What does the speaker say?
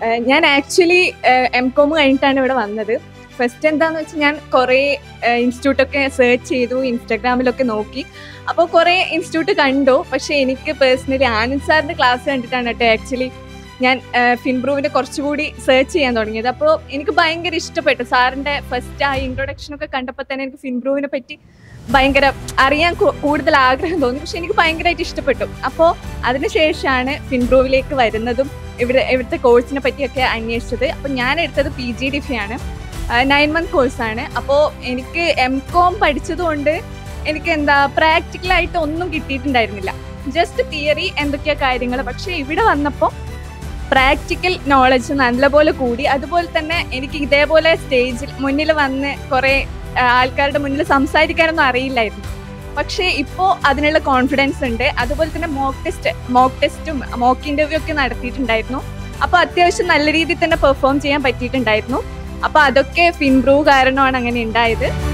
ഏഹ് ഞാൻ actually M com കഴിഞ്ഞിട്ടാണ് ഇവിടെ വന്നത് ഫസ്റ്റ് എന്താന്ന് വെച്ചാൽ ഞാൻ കുറേ ഇൻസ്റ്റിറ്റ്യൂട്ടൊക്കെ സെർച്ച് ചെയ്തു ഇൻസ്റ്റാഗ്രാമിലൊക്കെ നോക്കി അപ്പോൾ കുറേ ഇൻസ്റ്റിറ്റ്യൂട്ട് കണ്ടു പക്ഷേ എനിക്ക് പേഴ്സണലി ആനന്ദ് സാറിൻ്റെ ക്ലാസ് കണ്ടിട്ടാണ് കേട്ടോ ആക്ച്വലി ഞാൻ ഫിൻബ്രൂവിനെ കുറച്ചുകൂടി സെർച്ച് ചെയ്യാൻ തുടങ്ങിയത് അപ്പോൾ എനിക്ക് ഭയങ്കര ഇഷ്ടപ്പെട്ടു സാറിൻ്റെ ഫസ്റ്റ് ആ ഇൻട്രൊഡക്ഷനൊക്കെ കണ്ടപ്പോൾ തന്നെ എനിക്ക് ഫിൻബ്രൂവിനെ പറ്റി ഭയങ്കര അറിയാൻ കൂ- കൂടുതൽ ആഗ്രഹം തോന്നി പക്ഷെ എനിക്ക് ഭയങ്കരമായിട്ട് ഇഷ്ടപ്പെട്ടു അപ്പോൾ അതിനുശേഷമാണ് ഫിൻബ്രൂവിലേക്ക് വരുന്നതും ഇവിടെ ഇവിടുത്തെ കോഴ്സിനെ പറ്റിയൊക്കെ അന്വേഷിച്ചത് അപ്പോൾ ഞാൻ എടുത്തത് പി ജി ഡി ഫി ആണ് നയൻ മന്ത് കോഴ്സാണ് അപ്പോൾ എനിക്ക് എം കോം പഠിച്ചതുകൊണ്ട് എനിക്ക് എന്താ പ്രാക്ടിക്കലായിട്ട് ഒന്നും കിട്ടിയിട്ടുണ്ടായിരുന്നില്ല ജസ്റ്റ് തിയറി എന്തൊക്കെയാ കാര്യങ്ങൾ പക്ഷേ ഇവിടെ വന്നപ്പോൾ പ്രാക്ടിക്കൽ നോളജ് നല്ലപോലെ കൂടി അതുപോലെ തന്നെ എനിക്ക് ഇതേപോലെ സ്റ്റേജിൽ മുന്നിൽ വന്ന് കുറേ ആ, ആൾക്കാരുടെ മുന്നിൽ സംസാരിക്കാനൊന്നും അറിയില്ലായിരുന്നു പക്ഷേ ഇപ്പോൾ അതിനുള്ള കോൺഫിഡൻസ് ഉണ്ട് അതുപോലെ തന്നെ മോക്ക് ടെസ്റ്റ് മോക്ക് ടെസ്റ്റും മോക്ക് ഇൻ്റർവ്യൂ ഒക്കെ നടത്തിയിട്ടുണ്ടായിരുന്നു അപ്പോൾ അത്യാവശ്യം നല്ല രീതിയിൽ തന്നെ പെർഫോം ചെയ്യാൻ പറ്റിയിട്ടുണ്ടായിരുന്നു അപ്പോൾ അതൊക്കെ ഫിൻബ്രൂവ് കാരണമാണ് അങ്ങനെ ഉണ്ടായത്